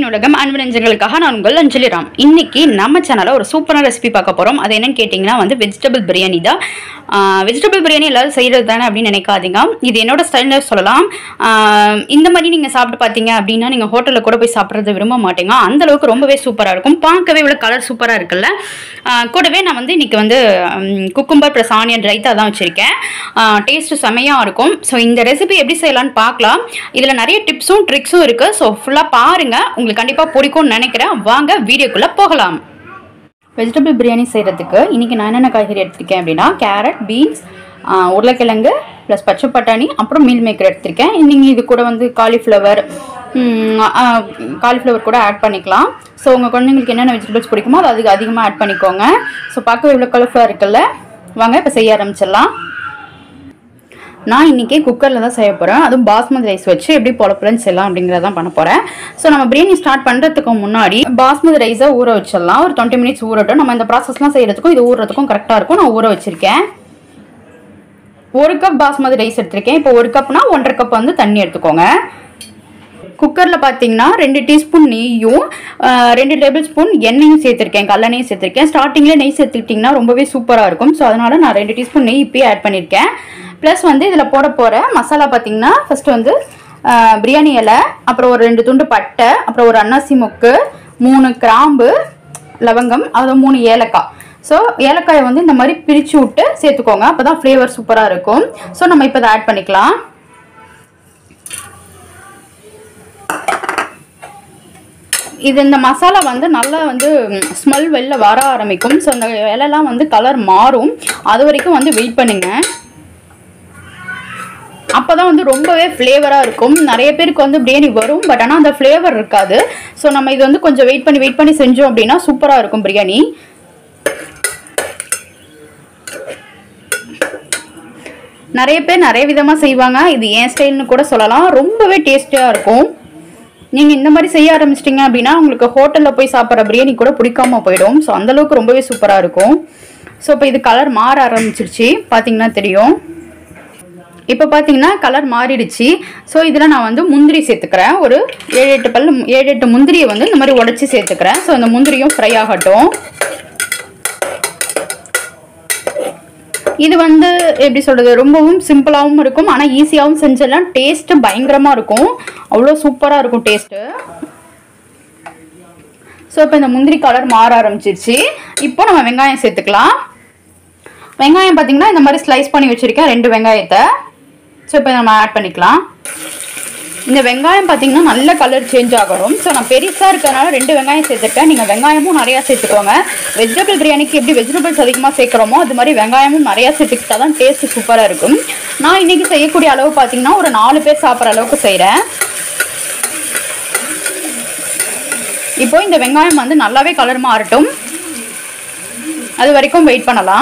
உலகம் அன்பு நெஞ்சங்களுக்காக நான் உங்கள் அஞ்சலி ராம் இன்னைக்கு நம்ம சேனலில் ஒரு சூப்பரான ரெசிபி பார்க்க போகிறோம் அது என்னன்னு கேட்டிங்கன்னா வந்து வெஜிடபிள் பிரியாணி தான் வெஜிடபிள் பிரியாணி எல்லாரும் செய்கிறது தானே அப்படின்னு நினைக்காதீங்க இது என்னோட ஸ்டைலில் சொல்லலாம் ஆஹ் இந்த மாதிரி நீங்கள் சாப்பிட்டு பார்த்தீங்க அப்படின்னா நீங்கள் ஹோட்டலில் கூட போய் சாப்பிட்றது விரும்ப மாட்டீங்க அந்த அளவுக்கு ரொம்பவே சூப்பராக இருக்கும் பார்க்கவே இவ்வளோ கலர் சூப்பராக இருக்குல்ல ஆஹ் கூடவே நான் வந்து இன்னைக்கு வந்து குக்கும்பர் ப்ளஸ் ஆனியன் ரைத்தா தான் வச்சுருக்கேன் டேஸ்ட்டு செமையாக இருக்கும் ஸோ இந்த ரெசிபி எப்படி செய்யலாம்னு பார்க்கலாம் இதில் நிறைய டிப்ஸும் ட்ரிக்ஸும் இருக்குது ஸோ ஃபுல்லாக பாருங்கள் உங்களுக்கு கண்டிப்பாக பிடிக்கும்னு நினைக்கிறேன் வாங்க வீடியோக்குள்ளே போகலாம் வெஜிடபிள் பிரியாணி செய்கிறதுக்கு இன்றைக்கி நான் என்னென்ன காய்கறி எடுத்திருக்கேன் அப்படின்னா கேரட் பீன்ஸ் உருளைக்கிழங்கு ப்ளஸ் பச்சை பட்டாணி அப்புறம் மீல் மேக்கர் எடுத்திருக்கேன் நீங்கள் இது கூட வந்து காலிஃப்ளவர் காலிஃப்ளவர் கூட ஆட் பண்ணிக்கலாம் ஸோ உங்கள் குழந்தைங்களுக்கு என்னென்ன வெஜிடபிள்ஸ் பிடிக்குமோ அது அதுக்கு அதிகமாக ஆட் பண்ணிக்கோங்க ஸோ பார்க்க இவ்வளோ கலர்ஃபுல்லாக இருக்குல்ல வாங்க இப்போ செய்ய ஆரம்பிச்சிடலாம் நான் இன்றைக்கி குக்கரில் தான் செய்ய போகிறேன் அதுவும் பாஸ்மதி ரைஸ் வச்சு எப்படி பொழப்புலன்னு செய்யலாம் அப்படிங்கிறதான் பண்ண போகிறேன் ஸோ நம்ம பிரியாணி ஸ்டார்ட் பண்ணுறதுக்கு முன்னாடி பாஸ்மதி ரைஸை ஊற வச்சிடலாம் ஒரு டுவெண்ட்டி மினிட்ஸ் ஊறட்டும் நம்ம இந்த ப்ராசஸ்லாம் செய்கிறதுக்கும் இது ஊறுறதுக்கும் கரெக்டாக இருக்கும் நான் ஊற வச்சுருக்கேன் ஒரு கப் பாஸ்மதி ரைஸ் எடுத்திருக்கேன் இப்போ ஒரு கப்னா ஒன்றரை கப் வந்து தண்ணி எடுத்துக்கோங்க குக்கரில் பார்த்தீங்கன்னா ரெண்டு டீஸ்பூன் நெய்யும் ஆஹ், ரெண்டு டேபிள் ஸ்பூன் எண்ணெயும் சேர்த்துருக்கேன் கல்லெண்ணையும் சேர்த்துருக்கேன் ஸ்டார்டிங்கில் நெய் சேர்த்துக்கிட்டிங்கன்னா ரொம்பவே சூப்பராக இருக்கும் ஸோ அதனால் நான் ரெண்டு டீஸ்பூன் நெய் இப்பயே ஆட் பண்ணியிருக்கேன் ப்ளஸ் வந்து இதில் போட போகிற மசாலா பார்த்தீங்கன்னா ஃபஸ்ட்டு வந்து ஆஹ், பிரியாணி இலை அப்புறம் ஒரு ரெண்டு துண்டு பட்டை அப்புறம் ஒரு அன்னாசி மொக்கு மூணு கிராம்பு லவங்கம் அது மூணு ஏலக்காய் ஸோ ஏலக்காயை வந்து இந்த மாதிரி பிரித்து விட்டு சேர்த்துக்கோங்க அப்போ தான் ஃப்ளேவர் சூப்பராக இருக்கும் ஸோ நம்ம இப்போ இதை ஆட் பண்ணிக்கலாம் இது இந்த மசாலா வந்து நல்லா வந்து ஸ்மெல் வெளில வர ஆரம்பிக்கும் ஸோ அந்த இலைலாம் வந்து கலர் மாறும் அது வரைக்கும் வந்து வெயிட் பண்ணுங்க அப்போ தான் வந்து ரொம்பவே ஃப்ளேவராக இருக்கும் நிறைய பேருக்கு வந்து பிரியாணி வரும் பட் ஆனால் அந்த ஃப்ளேவர் இருக்காது ஸோ நம்ம இது வந்து கொஞ்சம் வெயிட் பண்ணி வெயிட் பண்ணி செஞ்சோம் அப்படின்னா சூப்பராக இருக்கும் பிரியாணி நிறைய பேர் நிறைய விதமாக செய்வாங்க இது ஏன் ஸ்டைல்னு கூட சொல்லலாம் ரொம்பவே டேஸ்டியாக இருக்கும் நீங்கள் இந்த மாதிரி செய்ய ஆரம்பிச்சிட்டிங்க அப்படின்னா உங்களுக்கு ஹோட்டலில் போய் சாப்பிட்ற பிரியாணி கூட பிடிக்காம போயிடும் ஸோ அந்தளவுக்கு ரொம்பவே சூப்பராக இருக்கும் ஸோ இப்போ இது கலர் மாற ஆரம்பிச்சிருச்சு பார்த்தீங்கன்னா தெரியும் இப்போ பார்த்தீங்கன்னா கலர் மாறிடுச்சு ஸோ இதில் நான் வந்து முந்திரி சேர்த்துக்கிறேன் ஒரு ஏழு எட்டு பல் ஏழு எட்டு முந்திரியை வந்து இந்த மாதிரி உடச்சி சேர்த்துக்கிறேன் ஸோ இந்த முந்திரியும் ஃப்ரை ஆகட்டும் இது வந்து எப்படி சொல்கிறது ரொம்பவும் சிம்பிளாகவும் இருக்கும் ஆனால் ஈஸியாகவும் செஞ்சிடலாம் டேஸ்ட்டு பயங்கரமாக இருக்கும் அவ்வளோ சூப்பராக இருக்கும் டேஸ்ட்டு ஸோ இப்போ இந்த முந்திரி கலர் மாற ஆரம்பிச்சிருச்சு இப்போ நம்ம வெங்காயம் சேர்த்துக்கலாம் வெங்காயம் பார்த்தீங்கன்னா இந்த மாதிரி ஸ்லைஸ் பண்ணி வச்சுருக்கேன் ரெண்டு வெங்காயத்தை ஸோ இப்போ நம்ம ஆட் பண்ணிக்கலாம் இந்த வெங்காயம் பார்த்தீங்கன்னா நல்ல கலர் சேஞ்ச் ஆகணும் ஸோ நான் பெருசாக இருக்கிறனால ரெண்டு வெங்காயம் சேர்த்துருக்கேன் நீங்கள் வெங்காயமும் நிறையா சேர்த்துக்கோங்க வெஜிடபிள் பிரியாணிக்கு எப்படி வெஜிடபிள்ஸ் அதிகமாக சேர்க்குறோமோ அது மாதிரி வெங்காயமும் நிறையா சேர்த்துக்கிட்டா தான் டேஸ்ட் சூப்பராக இருக்கும் நான் இன்றைக்கி செய்யக்கூடிய அளவு பார்த்தீங்கன்னா ஒரு நாலு பேர் சாப்பிட்ற அளவுக்கு செய்கிறேன் இப்போ இந்த வெங்காயம் வந்து நல்லாவே கலர் மாறட்டும் அது வரைக்கும் வெயிட் பண்ணலாம்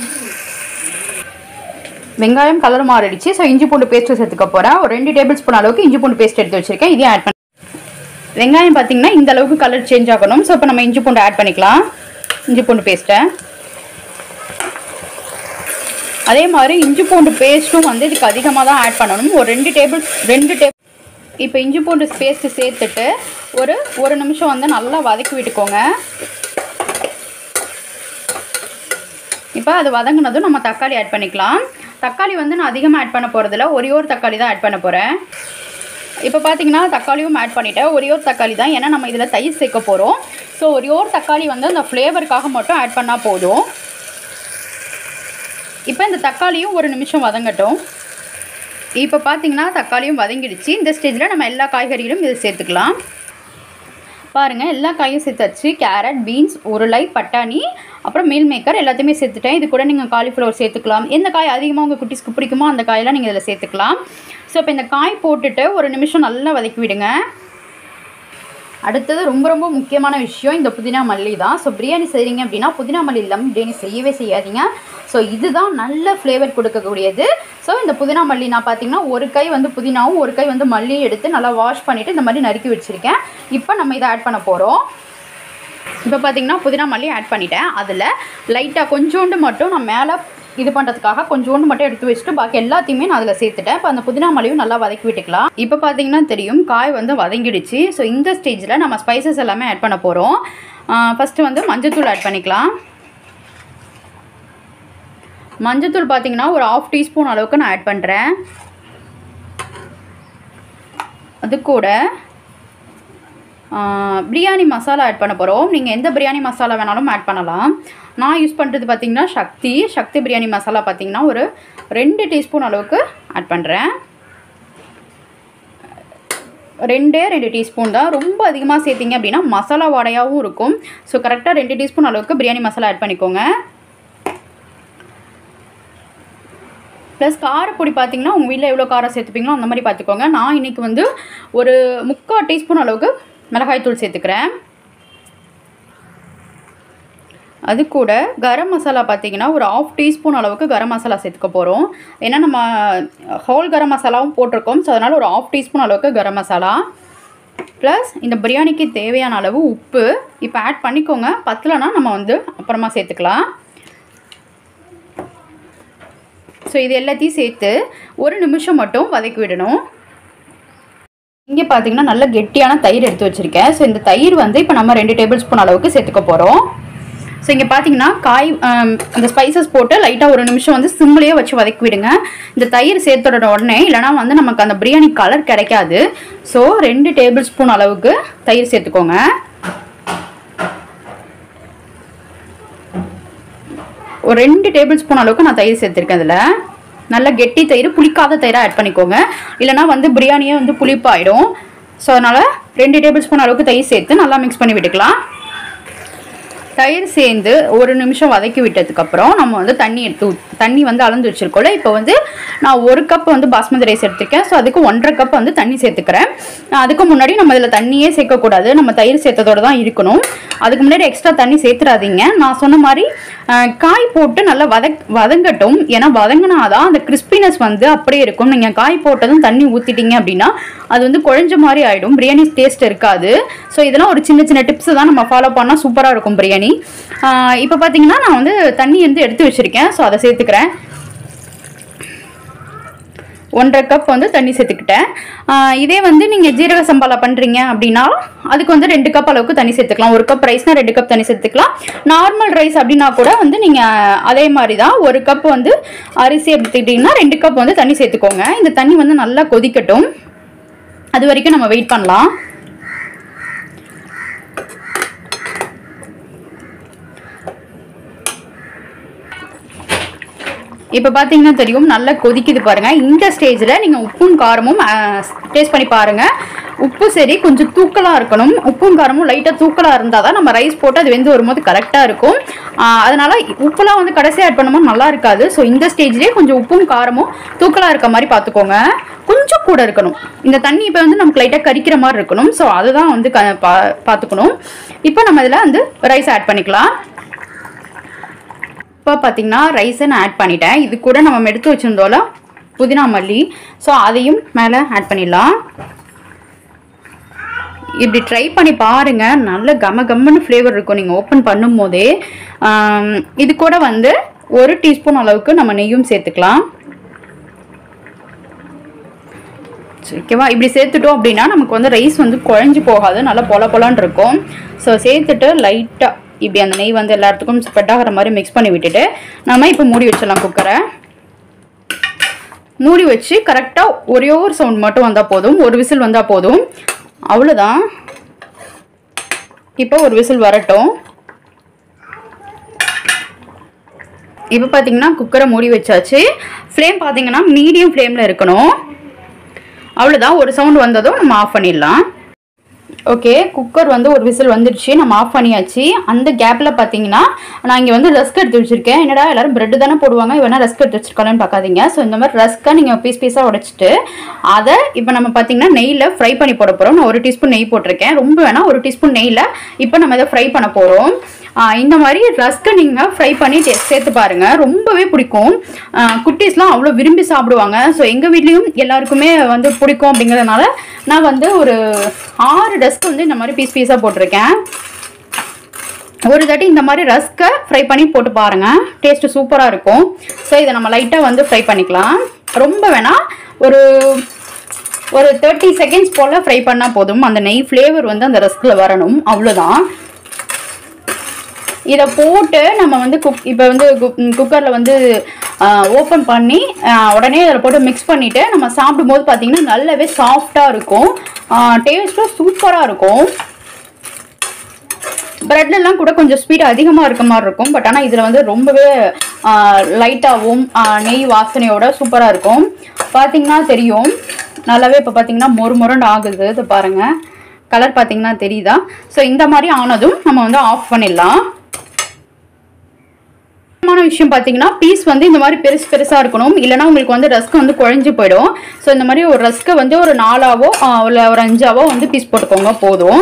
வெங்காயம் கலர் மாறிடுச்சு ஸோ இஞ்சி பூண்டு பேஸ்ட்டு சேர்த்துக்க போகிறேன் ஒரு ரெண்டு டேபிள் ஸ்பூன் அளவுக்கு இஞ்சி பூண்டு பேஸ்ட் எடுத்து வச்சிருக்கேன் இதையும் ஆட் பண்ணி வெங்காயம் பார்த்தீங்கன்னா இந்த அளவுக்கு கலர் சேஞ்ச் ஆகணும் ஸோ இப்போ நம்ம இஞ்சி பூண்டு ஆட் பண்ணிக்கலாம் இஞ்சி பூண்டு பேஸ்ட்டை அதே மாதிரி இஞ்சி பூண்டு பேஸ்ட்டும் வந்து இதுக்கு அதிகமாக தான் ஆட் பண்ணணும் ஒரு ரெண்டு டேபிள் ரெண்டு டேபிள் இப்போ இஞ்சி பூண்டு பேஸ்ட்டு சேர்த்துட்டு ஒரு ஒரு நிமிஷம் வந்து நல்லா வதக்கி விட்டுக்கோங்க இப்போ அது வதங்கினதும் நம்ம தக்காளி ஆட் பண்ணிக்கலாம் தக்காளி வந்து நான் அதிகமாக ஆட் பண்ண போகிறதில்ல ஒரே ஒரு தக்காளி தான் ஆட் பண்ண போகிறேன் இப்போ பார்த்தீங்கன்னா தக்காளியும் ஆட் பண்ணிட்டேன் ஒரே ஒரு தக்காளி தான் ஏன்னா நம்ம இதில் தயிர் சேர்க்க போகிறோம் ஸோ ஒரே ஒரு தக்காளி வந்து அந்த ஃப்ளேவருக்காக மட்டும் ஆட் பண்ணால் போதும் இப்போ இந்த தக்காளியும் ஒரு நிமிஷம் வதங்கட்டும் இப்போ பார்த்தீங்கன்னா தக்காளியும் வதங்கிடுச்சு இந்த ஸ்டேஜில் நம்ம எல்லா காய்கறிகளும் இதை சேர்த்துக்கலாம் பாருங்கள் எல்லா காயும் சேர்த்தாச்சு கேரட் பீன்ஸ் உருளை பட்டாணி அப்புறம் மீல் மேக்கர் எல்லாத்தையுமே சேர்த்துட்டேன் இது கூட நீங்கள் காலிஃப்ளவர் சேர்த்துக்கலாம் எந்த காய் அதிகமாக உங்கள் குட்டிஸ்க்கு பிடிக்குமோ அந்த காயெல்லாம் நீங்கள் இதில் சேர்த்துக்கலாம் ஸோ இப்போ இந்த காய் போட்டுட்டு ஒரு நிமிஷம் நல்லா வதக்கி விடுங்க அடுத்தது ரொம்ப ரொம்ப முக்கியமான விஷயம் இந்த புதினா மல்லி தான் ஸோ பிரியாணி செய்கிறீங்க அப்படின்னா புதினா மல்லி இல்லாமல் பிரியாணி செய்யவே செய்யாதீங்க ஸோ இதுதான் நல்ல ஃப்ளேவர் கொடுக்கக்கூடியது ஸோ இந்த புதினா மல்லி நான் பார்த்தீங்கன்னா ஒரு கை வந்து புதினாவும் ஒரு கை வந்து மல்லியும் எடுத்து நல்லா வாஷ் பண்ணிவிட்டு இந்த மாதிரி நறுக்கி வச்சுருக்கேன் இப்போ நம்ம இதை ஆட் பண்ண போகிறோம் இப்போ பார்த்தீங்கன்னா புதினா மல்லி ஆட் பண்ணிட்டேன் அதில் லைட்டாக கொஞ்சோண்டு மட்டும் நான் மேலே இது பண்ணுறதுக்காக கொஞ்சோண்டு மட்டும் எடுத்து வச்சுட்டு பாக்கி எல்லாத்தையுமே நான் அதில் சேர்த்துட்டேன் இப்போ அந்த புதினா மலையும் நல்லா வதக்கி விட்டுக்கலாம் இப்போ பார்த்தீங்கன்னா தெரியும் காய் வந்து வதங்கிடுச்சு ஸோ இந்த ஸ்டேஜில் நம்ம ஸ்பைசஸ் எல்லாமே ஆட் பண்ண போகிறோம் ஃபஸ்ட்டு வந்து மஞ்சத்தூள் ஆட் பண்ணிக்கலாம் மஞ்சத்தூள் பார்த்தீங்கன்னா ஒரு ஆஃப் டீஸ்பூன் அளவுக்கு நான் ஆட் பண்ணுறேன் அது கூட பிரியாணி மசாலா ஆட் பண்ண போகிறோம் நீங்கள் எந்த பிரியாணி மசாலா வேணாலும் ஆட் பண்ணலாம் நான் யூஸ் பண்ணுறது பார்த்தீங்கன்னா சக்தி சக்தி பிரியாணி மசாலா பார்த்தீங்கன்னா ஒரு ரெண்டு டீஸ்பூன் அளவுக்கு ஆட் பண்ணுறேன் ரெண்டே ரெண்டு டீஸ்பூன் தான் ரொம்ப அதிகமாக சேர்த்திங்க அப்படின்னா மசாலா வாடையாகவும் இருக்கும் ஸோ கரெக்டாக ரெண்டு டீஸ்பூன் அளவுக்கு பிரியாணி மசாலா ஆட் பண்ணிக்கோங்க ப்ளஸ் காரப்பொடி பார்த்தீங்கன்னா உங்கள் வீட்டில் எவ்வளோ காரம் சேர்த்துப்பீங்களோ அந்த மாதிரி பார்த்துக்கோங்க நான் இன்றைக்கி வந்து ஒரு முக்கால் டீஸ்பூன் அளவுக்கு மிளகாய்த்தூள் சேர்த்துக்கிறேன் அது கூட கரம் மசாலா பார்த்தீங்கன்னா ஒரு ஆஃப் டீஸ்பூன் அளவுக்கு கரம் மசாலா சேர்த்துக்க போகிறோம் ஏன்னா நம்ம ஹோல் கரம் மசாலாவும் போட்டிருக்கோம் ஸோ அதனால் ஒரு ஆஃப் டீஸ்பூன் அளவுக்கு கரம் மசாலா ப்ளஸ் இந்த பிரியாணிக்கு தேவையான அளவு உப்பு இப்போ ஆட் பண்ணிக்கோங்க பத்தலைன்னா நம்ம வந்து அப்புறமா சேர்த்துக்கலாம் ஸோ இது எல்லாத்தையும் சேர்த்து ஒரு நிமிஷம் மட்டும் வதக்கி விடணும் இங்கே பார்த்தீங்கன்னா நல்ல கெட்டியான தயிர் எடுத்து வச்சுருக்கேன் ஸோ இந்த தயிர் வந்து இப்போ நம்ம ரெண்டு டேபிள் ஸ்பூன் அளவுக்கு சேர்த்துக்க போகிறோம் ஸோ இங்கே பார்த்தீங்கன்னா காய் அந்த ஸ்பைசஸ் போட்டு லைட்டாக ஒரு நிமிஷம் வந்து சிம்லேயே வச்சு வதக்கி விடுங்க இந்த தயிர் சேர்த்துட உடனே இல்லைனா வந்து நமக்கு அந்த பிரியாணி கலர் கிடைக்காது ஸோ ரெண்டு டேபிள் ஸ்பூன் அளவுக்கு தயிர் சேர்த்துக்கோங்க ஒரு ரெண்டு டேபிள் ஸ்பூன் அளவுக்கு நான் தயிர் சேர்த்துருக்கேன் அதில் நல்ல கெட்டி தயிர் புளிக்காத தயிராக ஆட் பண்ணிக்கோங்க இல்லைனா வந்து பிரியாணியே வந்து புளிப்பாயிடும் ஸோ அதனால் ரெண்டு டேபிள் ஸ்பூன் அளவுக்கு தயிர் சேர்த்து நல்லா மிக்ஸ் பண்ணி விட்டுக்கலாம் தயிர் சேர்ந்து ஒரு நிமிஷம் வதக்கி விட்டதுக்கப்புறம் நம்ம வந்து தண்ணி எடுத்து ஊத்- தண்ணி வந்து அளந்து வச்சுருக்கோம்ல இப்போ வந்து நான் ஒரு கப் வந்து பாஸ்மதி ரைஸ் எடுத்திருக்கேன் ஸோ அதுக்கு ஒன்றரை கப் வந்து தண்ணி சேர்த்துக்கிறேன் நான் அதுக்கு முன்னாடி நம்ம இதில் தண்ணியே சேர்க்கக்கூடாது நம்ம தயிர் சேர்த்ததோட தான் இருக்கணும் அதுக்கு முன்னாடி எக்ஸ்ட்ரா தண்ணி சேர்த்துறாதீங்க நான் சொன்ன மாதிரி அஹ், காய் போட்டு நல்லா வதக் வதங்கட்டும் ஏன்னா வதங்கினாதான் அந்த கிறிஸ்பினஸ் வந்து அப்படியே இருக்கும் நீங்கள் காய் போட்டதும் தண்ணி ஊற்றிட்டீங்க அப்படின்னா அது வந்து குழஞ்ச மாதிரி ஆகிடும் பிரியாணி டேஸ்ட் இருக்காது ஸோ இதெல்லாம் ஒரு சின்ன சின்ன டிப்ஸ் தான் நம்ம ஃபாலோ பண்ணால் சூப்பராக இருக்கும் பிரியாணி இப்போ பார்த்தீங்கன்னா நான் வந்து தண்ணி வந்து எடுத்து வச்சுருக்கேன் ஸோ அதை சேர்த்துக்கிறேன் ஒன்றரை கப் வந்து தண்ணி சேர்த்துக்கிட்டேன் ஆஹ் இதே வந்து நீங்கள் ஜீரக சம்பாலா பண்ணுறீங்க அப்படின்னா அதுக்கு வந்து ரெண்டு கப் அளவுக்கு தண்ணி சேர்த்துக்கலாம் ஒரு கப் ரைஸ்னால் ரெண்டு கப் தண்ணி சேர்த்துக்கலாம் நார்மல் ரைஸ் அப்படின்னா கூட வந்து நீங்கள் அதே மாதிரி தான் ஒரு கப் வந்து அரிசி எடுத்துக்கிட்டிங்கன்னா ரெண்டு கப் வந்து தண்ணி சேர்த்துக்கோங்க இந்த தண்ணி வந்து நல்லா கொதிக்கட்டும் அது வரைக்கும் நம்ம வெயிட் பண்ணலாம் இப்போ பார்த்தீங்கன்னா தெரியும் நல்லா கொதிக்குது பாருங்க இந்த ஸ்டேஜில் நீங்கள் உப்பும் காரமும் டேஸ்ட் பண்ணி பாருங்க உப்பு சரி கொஞ்சம் தூக்கலாக இருக்கணும் உப்பும் காரமும் லைட்டாக தூக்கலாக இருந்தால் தான் நம்ம ரைஸ் போட்டு அது வெந்து வரும்போது கரெக்டாக இருக்கும் ஆஹ் அதனால உப்புலாம் வந்து கடைசி ஆட் பண்ணும்போது நல்லா இருக்காது ஸோ இந்த ஸ்டேஜ்லேயே கொஞ்சம் உப்பும் காரமும் தூக்கலாக இருக்க மாதிரி பார்த்துக்கோங்க கொஞ்சம் கூட இருக்கணும் இந்த தண்ணி இப்போ வந்து நமக்கு லைட்டாக கரிக்கிற மாதிரி இருக்கணும் ஸோ அதுதான் வந்து க பா பார்த்துக்கணும் இப்போ நம்ம இதில் வந்து ரைஸ் ஆட் பண்ணிக்கலாம் இப்போ பார்த்தீங்கன்னா ரைஸை நான் ஆட் பண்ணிட்டேன் இது கூட நம்ம எடுத்து வச்சிருந்தோம்ல புதினா மல்லி ஸோ அதையும் மேலே ஆட் பண்ணிடலாம் இப்படி ட்ரை பண்ணி பாருங்க நல்ல கம கம்மன்னு ஃப்ளேவர் இருக்கும் நீங்கள் ஓப்பன் பண்ணும் போதே ஆம், இது கூட வந்து ஒரு டீஸ்பூன் அளவுக்கு நம்ம நெய்யும் சேர்த்துக்கலாம் சரி, ஓகேவா இப்படி சேர்த்துட்டோம் அப்படின்னா நமக்கு வந்து ரைஸ் வந்து குழஞ்சி போகாது நல்லா பொல பொலன்னு இருக்கும் ஸோ சேர்த்துட்டு லைட்டாக இப்படி அந்த நெய் வந்து எல்லா இடத்துக்கும் ஸ்ப்ரெட் ஆகிற மாதிரி மிக்ஸ் பண்ணி விட்டுட்டு நம்ம இப்போ மூடி வச்சிடலாம் குக்கரை மூடி வச்சு கரெக்டாக ஒரே ஒரு சவுண்ட் மட்டும் வந்தால் போதும் ஒரு விசில் வந்தால் போதும் அவ்வளோதான் இப்போ ஒரு விசில் வரட்டும் இப்போ பார்த்தீங்கன்னா குக்கரை மூடி வச்சாச்சு ஃப்ளேம் பார்த்தீங்கன்னா மீடியம் ஃப்ளேமில் இருக்கணும் அவ்வளோதான் ஒரு சவுண்ட் வந்ததும் நம்ம ஆஃப் பண்ணிடலாம் ஓகே குக்கர் வந்து ஒரு விசில் வந்துடுச்சு நம்ம ஆஃப் பண்ணியாச்சு அந்த கேப்பில் பார்த்தீங்கன்னா நான் இங்கே வந்து ரஸ்க் எடுத்து வச்சிருக்கேன் என்னடா எல்லாரும் பிரெட் தானே போடுவாங்க இவனா ரஸ்க் எடுத்து வச்சிருக்காங்கன்னு பார்க்காதீங்க ஸோ இந்த மாதிரி ரஸ்க்கை நீங்கள் பீஸ் பீஸாக உடைச்சிட்டு அதை இப்போ நம்ம பார்த்தீங்கன்னா நெய்யில் ஃப்ரை பண்ணி போட போகிறோம் நான் ஒரு டீஸ்பூன் நெய் போட்டிருக்கேன் ரொம்ப வேணால் ஒரு டீஸ்பூன் நெய்யில் இப்போ நம்ம இதை ஃப்ரை பண்ண போகிறோம் இந்த மாதிரி ரஸ்க்கை நீங்கள் ஃப்ரை பண்ணி டே- சேர்த்து பாருங்கள் ரொம்பவே பிடிக்கும் ஆஹ் குட்டீஸ்லாம் அவ்வளோ விரும்பி சாப்பிடுவாங்க ஸோ எங்கள் வீட்லேயும் எல்லாருக்குமே வந்து பிடிக்கும் அப்படிங்கிறதுனால நான் வந்து ஒரு ஆறு டஸ்க் வந்து இந்த மாதிரி பீஸ் பீஸாக போட்டிருக்கேன் ஒரு தாட்டி இந்த மாதிரி ரஸ்க்கை ஃப்ரை பண்ணி போட்டு பாருங்கள் டேஸ்ட்டு சூப்பராக இருக்கும் ஸோ இதை நம்ம லைட்டாக வந்து ஃப்ரை பண்ணிக்கலாம் ரொம்ப வேணாம் ஒரு ஒரு தேர்ட்டி செகண்ட்ஸ் போல் ஃப்ரை பண்ணால் போதும் அந்த நெய் ஃப்ளேவர் வந்து அந்த ரஸ்கில் வரணும் அவ்வளோதான் இதை போட்டு நம்ம வந்து குக் இப்போ வந்து குக்கரில் வந்து ஓப்பன் பண்ணி ஆஹ், உடனே அதில் போட்டு மிக்ஸ் பண்ணிவிட்டு நம்ம சாப்பிடும்போது பார்த்தீங்கன்னா நல்லாவே சாஃப்டாக இருக்கும் டேஸ்ட்டும் சூப்பராக இருக்கும் ப்ரெட்லலாம் கூட கொஞ்சம் ஸ்வீட் அதிகமாக இருக்க மாதிரி இருக்கும் பட் ஆனால் இதில் வந்து ரொம்பவே லைட்டாகவும் நெய் வாசனையோட சூப்பராக இருக்கும் பார்த்தீங்கன்னா தெரியும் நல்லாவே இப்போ பார்த்தீங்கன்னா மொறு மொரண்டு ஆகுது இது பாருங்கள் கலர் பார்த்தீங்கன்னா தெரியுதா ஸோ இந்த மாதிரி ஆனதும் நம்ம வந்து ஆஃப் பண்ணிடலாம் முக்கியமான விஷயம் பார்த்தீங்கன்னா பீஸ் வந்து இந்த மாதிரி பெருசு பெருசாக இருக்கணும் இல்லைனா உங்களுக்கு வந்து ரஸ்க் வந்து குழஞ்சு போயிடும் ஸோ இந்த மாதிரி ஒரு ரஸ்க்கை வந்து ஒரு நாலாவோ இல்லை ஒரு அஞ்சாவோ வந்து பீஸ் போட்டுக்கோங்க போதும்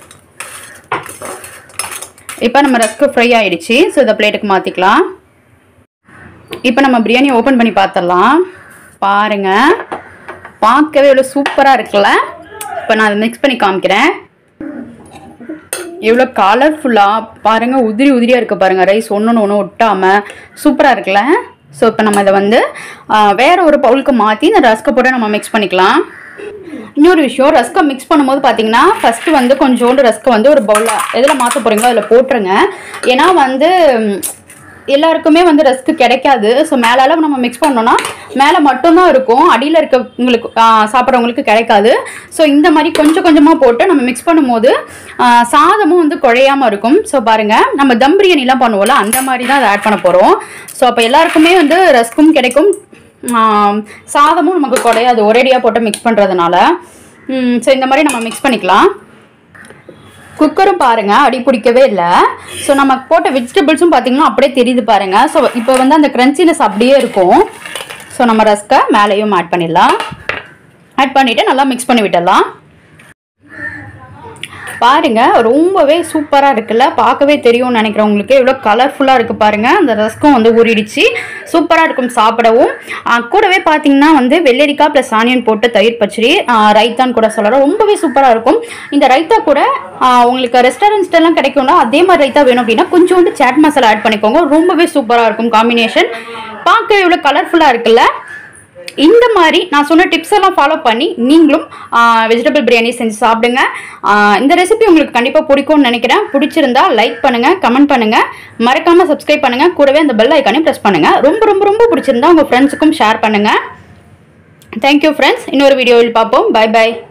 இப்போ நம்ம ரஸ்க்கு ஃப்ரை ஆயிடுச்சு ஸோ இதை பிளேட்டுக்கு மாற்றிக்கலாம் இப்போ நம்ம பிரியாணி ஓப்பன் பண்ணி பார்த்துடலாம் பாருங்க பார்க்கவே எவ்வளோ சூப்பராக இருக்குல்ல இப்போ நான் அதை மிக்ஸ் பண்ணி காமிக்கிறேன் எவ்வளோ கலர்ஃபுல்லாக பாருங்கள் உதிரி உதிரியாக இருக்குது பாருங்கள் ரைஸ் ஒன்று ஒன்று ஒட்டாமல் சூப்பராக இருக்குல்ல ஸோ இப்போ நம்ம இதை வந்து ஆ, வேற ஒரு பவுலுக்கு மாற்றி இந்த ரஸ்க்கை போட்டு நம்ம மிக்ஸ் பண்ணிக்கலாம் இன்னொரு விஷயம் ரஸ்க்கை மிக்ஸ் பண்ணும்போது பார்த்தீங்கன்னா ஃபஸ்ட்டு வந்து கொஞ்சோண்டு ரஸ்க்கை வந்து ஒரு பவுலில் எதில் மாற்ற போகிறீங்களோ அதில் போட்டுருங்க ஏன்னா வந்து ம், எல்லாருக்குமே வந்து ரஸ்க்கு கிடைக்காது ஸோ மேலால நம்ம மிக்ஸ் பண்ணோம்னா மேலே மட்டும்தான் இருக்கும் அடியில் இருக்கவங்களுக்கு ஆ, சாப்பிட்றவங்களுக்கு கிடைக்காது ஸோ இந்த மாதிரி கொஞ்சம் கொஞ்சமாக போட்டு நம்ம மிக்ஸ் பண்ணும்போது ஆ, சாதமும் வந்து குழையாம இருக்கும் ஸோ பாருங்கள் நம்ம தம் பிரியாணிலாம் பண்ணுவோம்ல அந்த மாதிரி தான் அதை ஆட் பண்ண போகிறோம் ஸோ அப்போ எல்லாருக்குமே வந்து ரஸ்க்கும் கிடைக்கும் ஆம், சாதமும் நமக்கு குறையாது ஒரேடியாக போட்டு மிக்ஸ் பண்ணுறதுனால ஸோ இந்த மாதிரி நம்ம மிக்ஸ் பண்ணிக்கலாம் குக்கரும் பாருங்க அடி பிடிக்கவே இல்லை ஸோ நம்ம போட்ட வெஜிடபிள்ஸும் பார்த்தீங்கன்னா அப்படியே தெரியுது பாருங்க ஸோ இப்போ வந்து அந்த கிரன்ச்சினஸ் அப்படியே இருக்கும் ஸோ நம்ம ரஸ்க்கை மேலேயும் ஆட் பண்ணிடலாம் ஆட் பண்ணிவிட்டு நல்லா மிக்ஸ் பண்ணி விட்டுடலாம் பாருங்க ரொம்பவே சூப்பராக இருக்குல்ல பார்க்கவே தெரியும்னு நினைக்கிறவங்களுக்கு எவ்வளோ கலர்ஃபுல்லாக இருக்குது பாருங்க அந்த ரஸ்க்கும் வந்து ஊறிடுச்சு சூப்பராக இருக்கும் சாப்பிடவும் ஆ, கூடவே பார்த்தீங்கன்னா வந்து வெள்ளரிக்காய் ப்ளஸ் ஆனியன் போட்டு தயிர் பச்சடி ஆ, ரைத்தான்னு கூட சொல்லலாம் ரொம்பவே சூப்பராக இருக்கும் இந்த ரைத்தா கூட ஆ, உங்களுக்கு ரெஸ்டாரண்ட்ஸ்லாம் கிடைக்கும்னா அதே மாதிரி ரைத்தா வேணும் அப்படின்னா கொஞ்சோண்டு சாட் மசாலா ஆட் பண்ணிக்கோங்க ரொம்பவே சூப்பராக இருக்கும் காம்பினேஷன் பார்க்க எவ்வளோ கலர்ஃபுல்லாக இருக்குல்ல இந்த மாதிரி நான் சொன்ன டிப்ஸ் எல்லாம் ஃபாலோ பண்ணி நீங்களும் வெஜிடபிள் பிரியாணி செஞ்சு சாப்பிடுங்க ஆஹ் இந்த ரெசிபி உங்களுக்கு கண்டிப்பாக பிடிக்கும்னு நினைக்கிறேன் பிடிச்சிருந்தா லைக் பண்ணுங்க கமெண்ட் பண்ணுங்க மறக்காம சப்ஸ்கிரைப் பண்ணுங்க கூடவே அந்த பெல் ஐக்கானையும் ப்ரெஸ் பண்ணுங்க ரொம்ப ரொம்ப ரொம்ப பிடிச்சிருந்தா உங்க ஃப்ரெண்ட்ஸுக்கும் ஷேர் பண்ணுங்க தேங்க்யூ ஃப்ரெண்ட்ஸ் இன்னொரு வீடியோவில் பார்ப்போம் பை பை